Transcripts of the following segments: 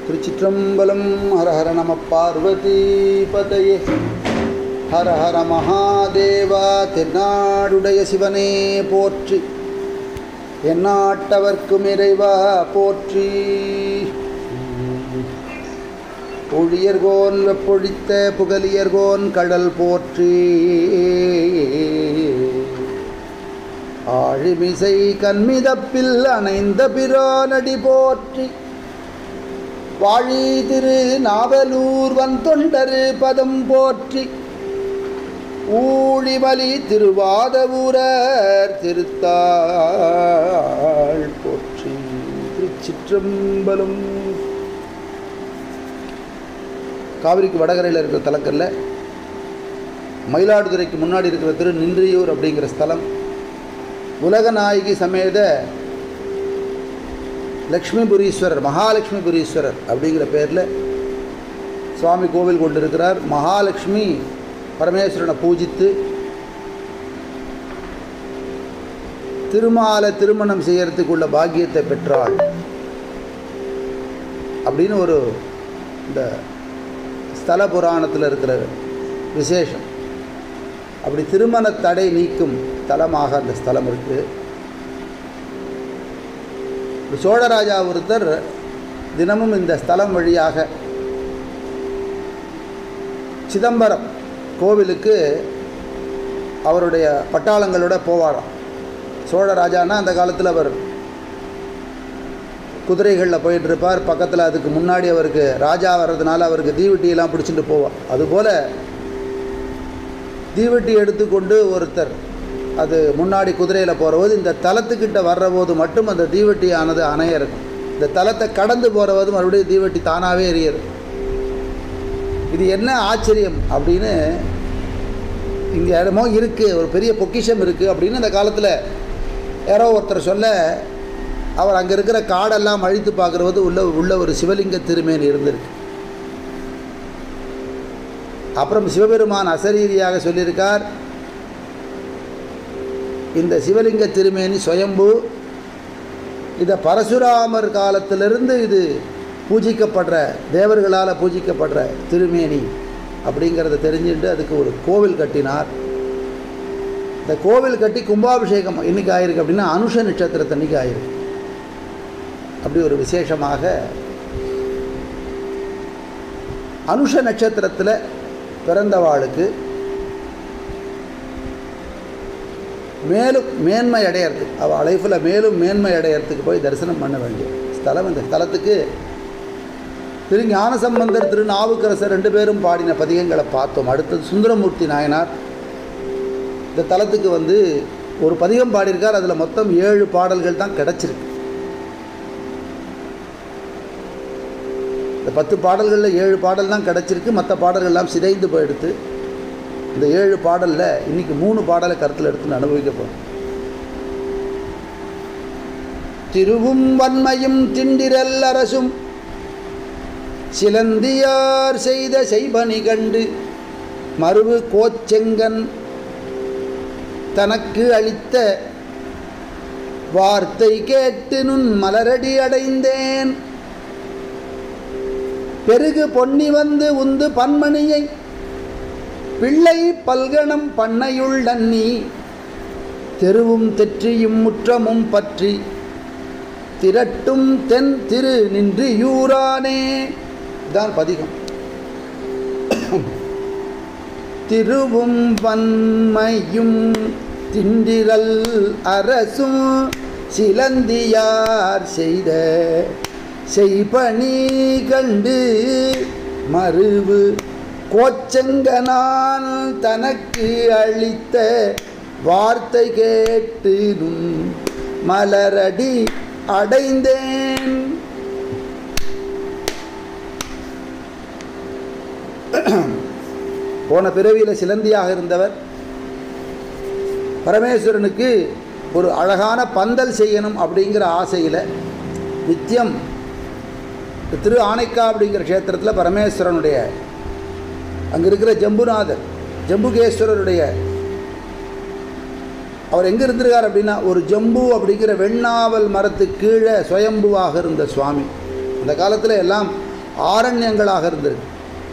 திருச்சிற்றம்பலம் ஹர ஹர நம பார்வதி பதையே ஹர ஹர மகாதேவா தென்னாடுடைய சிவனே போற்றி எந்நாட்டவர்க்கும் இறைவா போற்றி பொழியர்கோன் வெப்பொழித்த புகலியர்கோன் கடல் போற்றி ஆழிமிசை கண்மிதப்பில் அணைந்த பிரானடி போற்றி வாழி திரு நாவலூர் வன் தொண்டரு பதம் போற்றி ஊழிமலி திருவாதவூரர் திருத்தாள் போற்றி திருச்சிற்றம்பலம் காவிரிக்கு வடகரையில் இருக்கிற தலக்கல்ல மயிலாடுதுறைக்கு முன்னாடி இருக்கிற திரு நின்றியூர் அப்படிங்கிற ஸ்தலம் உலகநாயகி சமேத லக்ஷ்மிபுரீஸ்வரர் மகாலட்சுமிபுரீஸ்வரர் அப்படிங்கிற பேரில் சுவாமி கோவில் கொண்டிருக்கிறார் மகாலட்சுமி பரமேஸ்வரனை பூஜித்து திருமாலை திருமணம் செய்யறதுக்குள்ள பாக்கியத்தை பெற்றாள் அப்படின்னு ஒரு இந்த ஸ்தல புராணத்தில் இருக்கிற விசேஷம் அப்படி திருமண தடை நீக்கும் தலமாக அந்த ஸ்தலம் இருக்குது சோழராஜா ஒருத்தர் தினமும் இந்த ஸ்தலம் வழியாக சிதம்பரம் கோவிலுக்கு அவருடைய பட்டாளங்களோட போவாராம் சோழராஜானா அந்த காலத்தில் அவர் குதிரைகளில் போயிட்டு இருப்பார் பக்கத்தில் அதுக்கு முன்னாடி அவருக்கு ராஜா வர்றதுனால அவருக்கு தீவெட்டியெல்லாம் பிடிச்சிட்டு போவார் அதுபோல் தீவெட்டி எடுத்துக்கொண்டு ஒருத்தர் அது முன்னாடி குதிரையில் போகிறபோது இந்த தலத்துக்கிட்ட வர்ற போது மட்டும் அந்த தீவெட்டியானது அணைய இருக்கும் இந்த தலத்தை கடந்து போகிறபோது மறுபடியும் தீவெட்டி தானாகவே எரியுது இது என்ன ஆச்சரியம் அப்படின்னு இங்கே இடமோ இருக்குது ஒரு பெரிய பொக்கிஷம் இருக்குது அப்படின்னு அந்த காலத்தில் யாரோ ஒருத்தர் சொல்ல அவர் அங்கே இருக்கிற காடெல்லாம் அழித்து பார்க்குறது உள்ள உள்ள ஒரு சிவலிங்க திருமேனி இருந்திருக்கு அப்புறம் சிவபெருமான் அசரீரியாக சொல்லியிருக்கார் இந்த சிவலிங்க திருமேனி சுயம்பு இதை பரசுராமர் காலத்திலிருந்து இது பூஜிக்கப்படுற தேவர்களால் பூஜிக்கப்படுற திருமேனி அப்படிங்கிறத தெரிஞ்சுட்டு அதுக்கு ஒரு கோவில் கட்டினார் இந்த கோவில் கட்டி கும்பாபிஷேகம் இன்னைக்கு ஆயிருக்கு அப்படின்னா அனுஷ நட்சத்திரத்தன்னைக்கு ஆயிருக்கு அப்படி ஒரு விசேஷமாக அனுஷ நட்சத்திரத்தில் பிறந்தவாளுக்கு மேலும் மேன்மை அடையறதுக்கு அவள் லைஃப்பில் மேலும் மேன்மை அடையறதுக்கு போய் தரிசனம் பண்ண வேண்டிய ஸ்தலம் இந்த ஸ்தலத்துக்கு திரு ஞானசம்பந்தர் திரு நாவுக்கரசர் ரெண்டு பேரும் பாடின பதிகங்களை பார்த்தோம் அடுத்தது சுந்தரமூர்த்தி நாயனார் இந்த தலத்துக்கு வந்து ஒரு பதிகம் பாடியிருக்கார் அதில் மொத்தம் ஏழு பாடல்கள் தான் கிடச்சிருக்கு இந்த பத்து பாடல்களில் ஏழு பாடல் தான் கிடச்சிருக்கு மற்ற பாடல்கள்லாம் சிதைந்து போயிடுத்து இந்த ஏழு பாடலில் இன்றைக்கி மூணு பாடலை கருத்தில் எடுத்து அனுபவிக்க போகிறோம் திருவும் வன்மையும் திண்டிரல் அரசும் சிலந்தியார் செய்த செய்பணி கண்டு மறுவு கோச்செங்கன் தனக்கு அளித்த வார்த்தை கேட்டு நுண் மலரடி அடைந்தேன் பெருகு பொன்னி வந்து உந்து பன்மணியை பிள்ளை பல்கணம் பண்ணையுள் நன்னி தெருவும் தெற்றியும் முற்றமும் பற்றி திரட்டும் தென் திரு நின்று யூரானே தான் பதிகம் திருவும் வன்மையும் திண்டிரல் அரசும் சிலந்தியார் செய்த செய்பணி கண்டு மறுவு கோச்சங்கனான் தனக்கு அளித்த வார்த்தை கேட்டு நுண் மலரடி அடைந்தேன் போன பிறவியில் சிலந்தியாக இருந்தவர் பரமேஸ்வரனுக்கு ஒரு அழகான பந்தல் செய்யணும் அப்படிங்கிற ஆசையில் நித்தியம் திரு ஆனைக்கா அப்படிங்கிற க்ஷேத்திரத்தில் பரமேஸ்வரனுடைய அங்கே இருக்கிற ஜம்புநாதர் ஜம்புகேஸ்வரருடைய அவர் எங்கே இருந்திருக்கார் அப்படின்னா ஒரு ஜம்பு அப்படிங்கிற வெண்ணாவல் மரத்துக்கு கீழே சுயம்புவாக இருந்த சுவாமி அந்த காலத்தில் எல்லாம் ஆரண்யங்களாக இருந்திருக்கு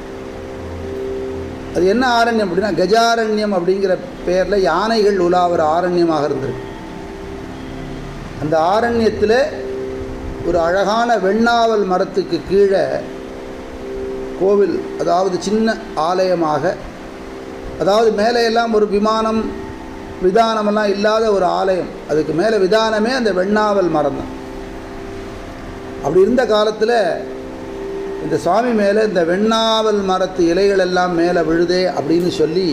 அது என்ன ஆரண்யம் அப்படின்னா கஜாரண்யம் அப்படிங்கிற பேரில் யானைகள் உலாவுற ஆரண்யமாக இருந்திருக்கு அந்த ஆரண்யத்தில் ஒரு அழகான வெண்ணாவல் மரத்துக்கு கீழே கோவில் அதாவது சின்ன ஆலயமாக அதாவது மேலே எல்லாம் ஒரு விமானம் விதானமெல்லாம் இல்லாத ஒரு ஆலயம் அதுக்கு மேலே விதானமே அந்த வெண்ணாவல் மரம் தான் அப்படி இருந்த காலத்தில் இந்த சுவாமி மேலே இந்த வெண்ணாவல் மரத்து இலைகள் எல்லாம் மேலே விழுதே அப்படின்னு சொல்லி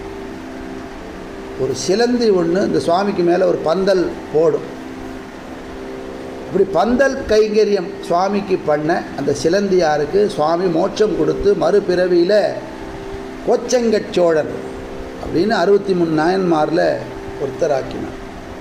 ஒரு சிலந்தி ஒன்று இந்த சுவாமிக்கு மேலே ஒரு பந்தல் போடும் இப்படி பந்தல் கைங்கரியம் சுவாமிக்கு பண்ண அந்த சிலந்தியாருக்கு சுவாமி மோட்சம் கொடுத்து மறுபிறவியில் கோச்சங்கச்சோழன் அப்படின்னு அறுபத்தி மூணு நாயன்மாரில் ஒருத்தராக்கினார்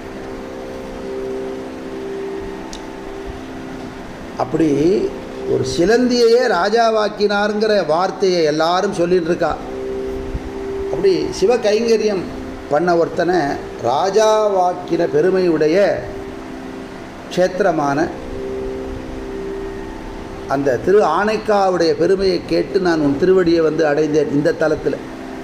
அப்படி ஒரு சிலந்தியையே ராஜாவாக்கினாருங்கிற வார்த்தையை எல்லாரும் சொல்லிட்டு இருக்கா அப்படி சிவ கைங்கரியம் பண்ண ஒருத்தனை ராஜாவாக்கின பெருமையுடைய க்ஷேத்திரமான அந்த திரு ஆனைக்காவுடைய பெருமையை கேட்டு நான் உன் திருவடியை வந்து அடைந்தேன் இந்த தலத்தில்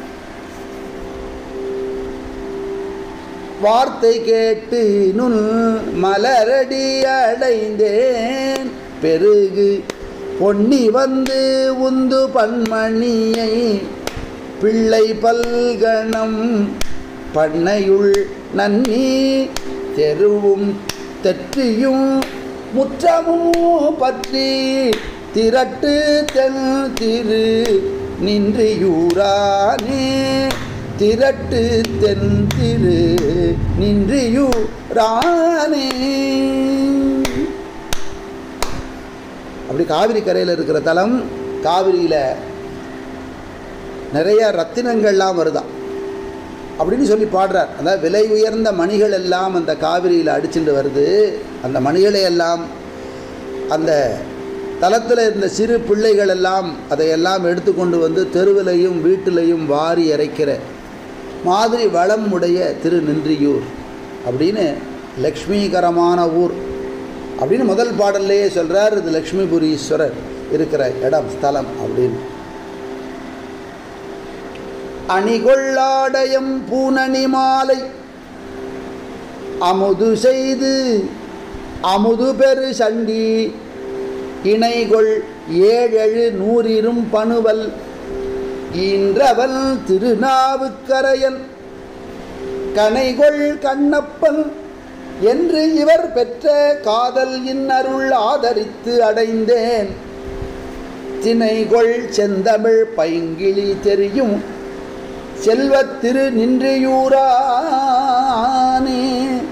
வார்த்தை கேட்டு நுண் மலரடி அடைந்தேன் பெருகு பொன்னி வந்து உந்து பன்மணியை பிள்ளை பல்கணம் பண்ணையுள் நன்னி தெருவும் தெற்றியும் முற்றமும் பற்றி திரட்டு தென் திரு நின்றியூரானே திரட்டு தென் திரு நின்றியூரானே அப்படி காவிரி கரையில் இருக்கிற தலம் காவிரியில் நிறைய ரத்தினங்கள்லாம் வருதான் அப்படின்னு சொல்லி பாடுறார் அதாவது விலை உயர்ந்த மணிகள் எல்லாம் அந்த காவிரியில் அடிச்சுட்டு வருது அந்த மணிகளை எல்லாம் அந்த தலத்தில் இருந்த சிறு பிள்ளைகள் எல்லாம் அதையெல்லாம் எடுத்துக்கொண்டு வந்து தெருவிலையும் வீட்டிலையும் வாரி இறைக்கிற மாதிரி வளம் உடைய திரு நின்றியூர் அப்படின்னு லக்ஷ்மீகரமான ஊர் அப்படின்னு முதல் பாடல்லையே சொல்கிறார் இது லக்ஷ்மிபுரீஸ்வரர் இருக்கிற இடம் ஸ்தலம் அப்படின்னு அணிகொள்ளாடயம் பூனணி மாலை அமுது செய்து அமுது பெரு சண்டி இணைகொள் ஏழெழு நூறிரும் பணுவல் ஈன்றவன் திருநாவுக்கரையன் கனைகொள் கண்ணப்பன் என்று இவர் பெற்ற காதல் இன்னருள் ஆதரித்து அடைந்தேன் திணைகொள் செந்தமிழ் பைங்கிளி தெரியும் செல்வத் திரு நின்றியூரானே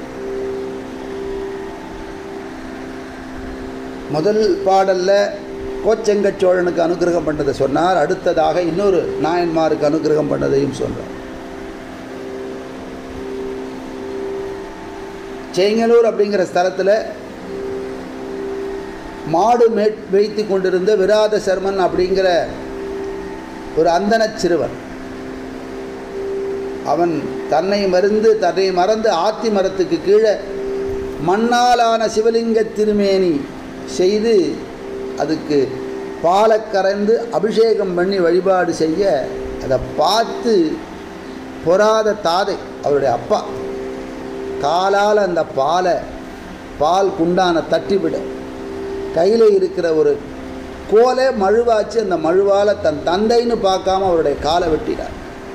முதல் பாடல்ல கோச்செங்கச் சோழனுக்கு அனுகிரகம் பண்ணதை சொன்னார் அடுத்ததாக இன்னொரு நாயன்மாருக்கு அனுகிரகம் பண்ணதையும் சொன்னார் செங்கலூர் அப்படிங்கிற ஸ்தலத்தில் மாடு மே வைத்து கொண்டிருந்த விராத சர்மன் அப்படிங்கிற ஒரு அந்தனச் சிறுவன் அவன் தன்னை மருந்து தன்னை மறந்து ஆத்தி மரத்துக்கு கீழே மண்ணாலான சிவலிங்க திருமேனி செய்து அதுக்கு பாலை கரைந்து அபிஷேகம் பண்ணி வழிபாடு செய்ய அதை பார்த்து பொறாத தாதை அவருடைய அப்பா காலால் அந்த பாலை பால் குண்டான தட்டிவிட கையில் இருக்கிற ஒரு கோலை மழுவாச்சு அந்த மழுவால் தன் தந்தைன்னு பார்க்காம அவருடைய காலை வெட்டினார்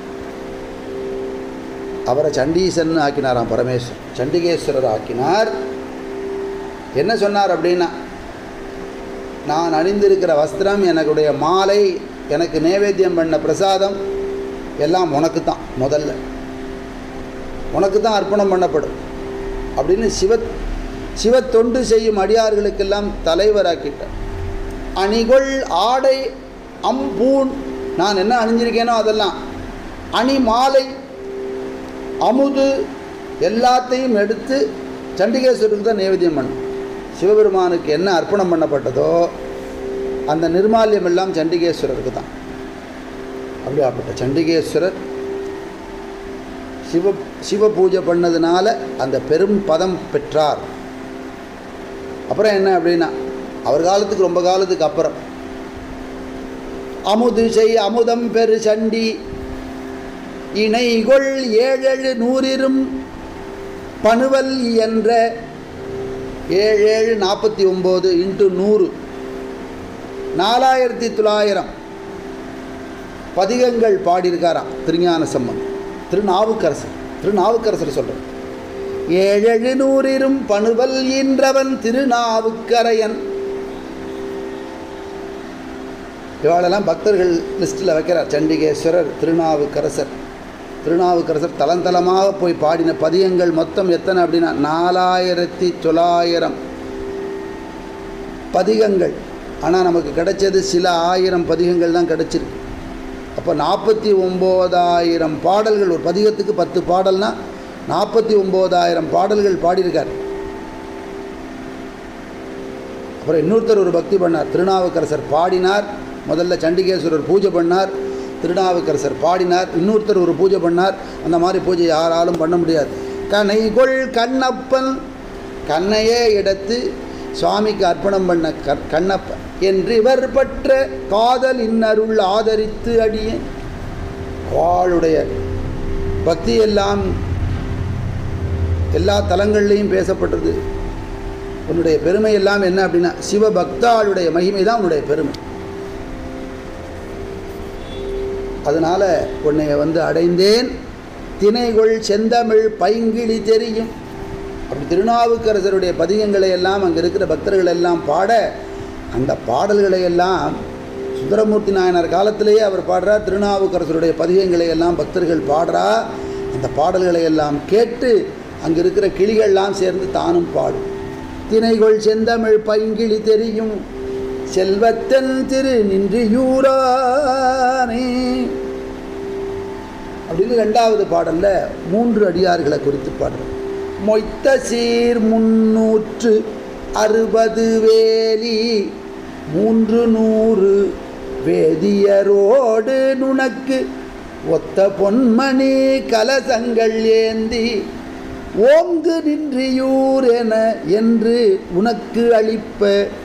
அவரை சண்டீசன் ஆக்கினாராம் பரமேஸ்வர் சண்டிகேஸ்வரர் ஆக்கினார் என்ன சொன்னார் அப்படின்னா நான் அணிந்திருக்கிற வஸ்திரம் எனக்குடைய மாலை எனக்கு நேவேத்தியம் பண்ண பிரசாதம் எல்லாம் உனக்கு தான் முதல்ல உனக்கு தான் அர்ப்பணம் பண்ணப்படும் அப்படின்னு சிவ சிவ தொண்டு செய்யும் அடியார்களுக்கெல்லாம் தலைவராக்கிட்டார் அணிகொள் ஆடை அம்பூன் நான் என்ன அணிஞ்சிருக்கேனோ அதெல்லாம் அணி மாலை அமுது எல்லாத்தையும் எடுத்து சண்டிகேஸ்வருக்கு தான் நைவேத்தியம் பண்ணும் சிவபெருமானுக்கு என்ன அர்ப்பணம் பண்ணப்பட்டதோ அந்த நிர்மால்யம் எல்லாம் சண்டிகேஸ்வரருக்கு தான் அப்படியாப்பட்ட சண்டிகேஸ்வரர் சிவ சிவ பூஜை பண்ணதுனால அந்த பெரும் பதம் பெற்றார் அப்புறம் என்ன அப்படின்னா அவர் காலத்துக்கு ரொம்ப காலத்துக்கு அப்புறம் அமுது செய் அமுதம் பெரு சண்டி இணைகொள் ஏழெழு நூறிரும் பணுவல் என்ற ஏழு ஏழு நாற்பத்தி ஒம்பது இன்ட்டு நூறு நாலாயிரத்தி தொள்ளாயிரம் பதிகங்கள் பாடியிருக்காராம் திருஞான சம்பந்தம் திருநாவுக்கரசர் திருநாவுக்கரசர் சொல்கிறேன் ஏழெழு நூறிரும் பணுவல் ஈன்றவன் திருநாவுக்கரையன் இவாளெல்லாம் பக்தர்கள் லிஸ்ட்டில் வைக்கிறார் சண்டிகேஸ்வரர் திருநாவுக்கரசர் திருநாவுக்கரசர் தலந்தலமாக போய் பாடின பதியங்கள் மொத்தம் எத்தனை அப்படின்னா நாலாயிரத்தி தொள்ளாயிரம் பதிகங்கள் ஆனால் நமக்கு கிடைச்சது சில ஆயிரம் பதிகங்கள் தான் கிடைச்சிருக்கு அப்போ நாற்பத்தி ஒம்போதாயிரம் பாடல்கள் ஒரு பதிகத்துக்கு பத்து பாடல்னா நாற்பத்தி ஒம்போதாயிரம் பாடல்கள் பாடியிருக்கார் அப்புறம் இன்னொருத்தர் ஒரு பக்தி பண்ணார் திருநாவுக்கரசர் பாடினார் முதல்ல சண்டிகேஸ்வரர் பூஜை பண்ணார் திருநாவுக்கரசர் பாடினார் இன்னொருத்தர் ஒரு பூஜை பண்ணார் அந்த மாதிரி பூஜை யாராலும் பண்ண முடியாது கனைகொள் கண்ணப்பன் கண்ணையே எடுத்து சுவாமிக்கு அர்ப்பணம் பண்ண க கண்ணப்பன் என்று இவர் பற்ற காதல் இன்னருள் ஆதரித்து அடிய அவளுடைய பக்தி எல்லாம் எல்லா தலங்கள்லேயும் பேசப்பட்டது உன்னுடைய பெருமை எல்லாம் என்ன அப்படின்னா சிவபக்தாளுடைய மகிமை தான் உன்னுடைய பெருமை அதனால் உன்னை வந்து அடைந்தேன் திணைகொள் செந்தமிழ் பைங்கிழி தெரியும் அப்படி திருநாவுக்கரசருடைய பதிகங்களை எல்லாம் அங்கே இருக்கிற பக்தர்கள் எல்லாம் பாட அந்த பாடல்களை எல்லாம் சுந்தரமூர்த்தி நாயனார் காலத்திலேயே அவர் பாடுறார் திருநாவுக்கரசருடைய பதிகங்களை எல்லாம் பக்தர்கள் பாடுறா அந்த பாடல்களை எல்லாம் கேட்டு அங்கே இருக்கிற கிளிகள்லாம் சேர்ந்து தானும் பாடும் திணைகொள் செந்தமிழ் பைங்கிழி தெரியும் செல்வத்தன் திரு நின்றியூரானே அப்படின்னு ரெண்டாவது பாடல்ல மூன்று அடியார்களை குறித்து பாடுறோம் மொய்த்த சீர் முன்னூற்று அறுபது வேலி மூன்று நூறு வேதியரோடு நுணக்கு ஒத்த பொன்மணி கலசங்கள் ஏந்தி ஓங்கு நின்றியூர் என என்று உனக்கு அளிப்ப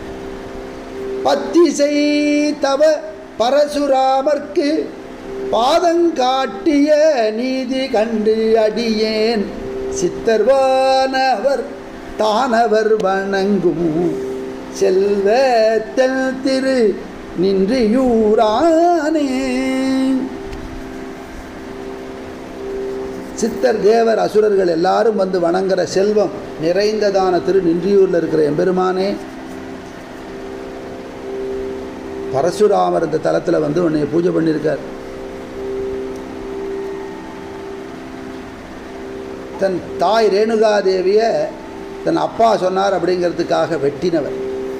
பத்திசை தவ பரசுராமர்க்கு பாதங்காட்டிய நீதி கண்டு அடியேன் சித்தர்வானவர் தானவர் வணங்கும் செல்வத்தல் திரு நின்றியூரானே சித்தர் தேவர் அசுரர்கள் எல்லாரும் வந்து வணங்குற செல்வம் நிறைந்ததான திரு நின்றியூரில் இருக்கிற எம்பெருமானே பரசுராமர் இந்த தலத்தில் வந்து உன்னை பூஜை பண்ணியிருக்கார் தன் தாய் ரேணுகாதேவியை தன் அப்பா சொன்னார் அப்படிங்கிறதுக்காக வெட்டினவர்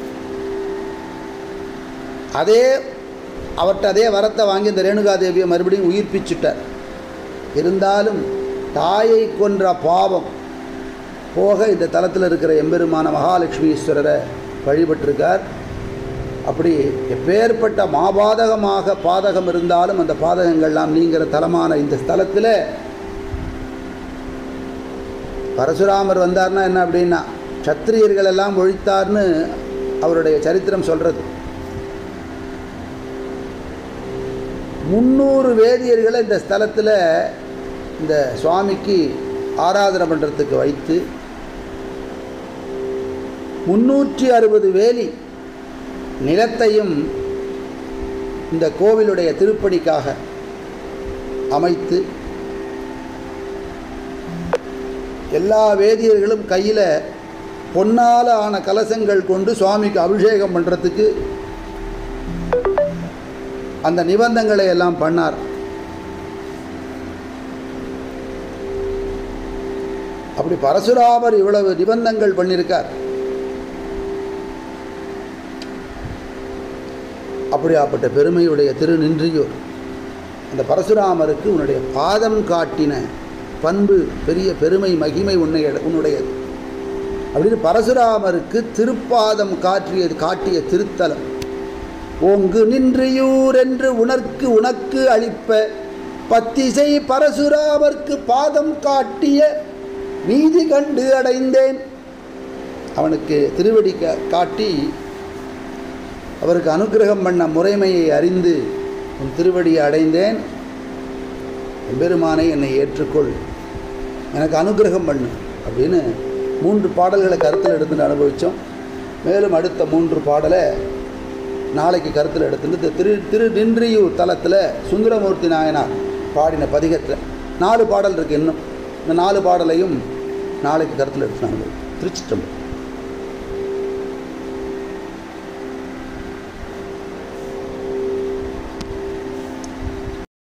அதே அவர்கிட்ட அதே வரத்தை வாங்கி இந்த ரேணுகாதேவியை மறுபடியும் உயிர்ப்பிச்சுட்டார் இருந்தாலும் தாயை கொன்ற பாவம் போக இந்த தலத்தில் இருக்கிற எம்பெருமான மகாலட்சுமி ஈஸ்வரரை வழிபட்டிருக்கார் அப்படி எப்பேற்பட்ட மாபாதகமாக பாதகம் இருந்தாலும் அந்த பாதகங்கள்லாம் நீங்கிற தலமான இந்த ஸ்தலத்தில் பரசுராமர் வந்தார்னா என்ன அப்படின்னா சத்திரியர்கள் எல்லாம் ஒழித்தார்னு அவருடைய சரித்திரம் சொல்கிறது முந்நூறு வேதியர்களை இந்த ஸ்தலத்தில் இந்த சுவாமிக்கு ஆராதனை பண்ணுறதுக்கு வைத்து முன்னூற்றி அறுபது வேலி நிலத்தையும் இந்த கோவிலுடைய திருப்பணிக்காக அமைத்து எல்லா வேதியர்களும் கையில் பொன்னால் ஆன கலசங்கள் கொண்டு சுவாமிக்கு அபிஷேகம் பண்ணுறதுக்கு அந்த நிபந்தங்களை எல்லாம் பண்ணார் அப்படி பரசுராமர் இவ்வளவு நிபந்தங்கள் பண்ணியிருக்கார் அப்படியாப்பட்ட பெருமையுடைய திருநின்றியூர் அந்த பரசுராமருக்கு உன்னுடைய பாதம் காட்டின பண்பு பெரிய பெருமை மகிமை உன்னை உன்னுடையது அப்படின்னு பரசுராமருக்கு திருப்பாதம் காற்றியது காட்டிய திருத்தலம் ஓங்கு நின்றியூர் என்று உனக்கு உனக்கு அளிப்ப பத்திசை பரசுராமர்க்கு பாதம் காட்டிய நீதி கண்டு அடைந்தேன் அவனுக்கு திருவடி கா- காட்டி அவருக்கு அனுக்கிரகம் பண்ண முறைமையை அறிந்து உன் திருவடியை அடைந்தேன் எம்பெருமானை என்னை ஏற்றுக்கொள் எனக்கு அனுகிரகம் பண்ணு அப்படின்னு மூன்று பாடல்களை கருத்தில் எடுத்துட்டு அனுபவித்தோம் மேலும் அடுத்த மூன்று பாடலை நாளைக்கு கருத்தில் எடுத்துட்டு இந்த திரு திரு நின்றியூர் தலத்தில் சுந்தரமூர்த்தி நாயனார் பாடின பதிகத்தில் நாலு பாடல் இருக்குது இன்னும் இந்த நாலு பாடலையும் நாளைக்கு கருத்தில் எடுத்து அனுபவிப்போம் திருச்சிட்டம்பலம்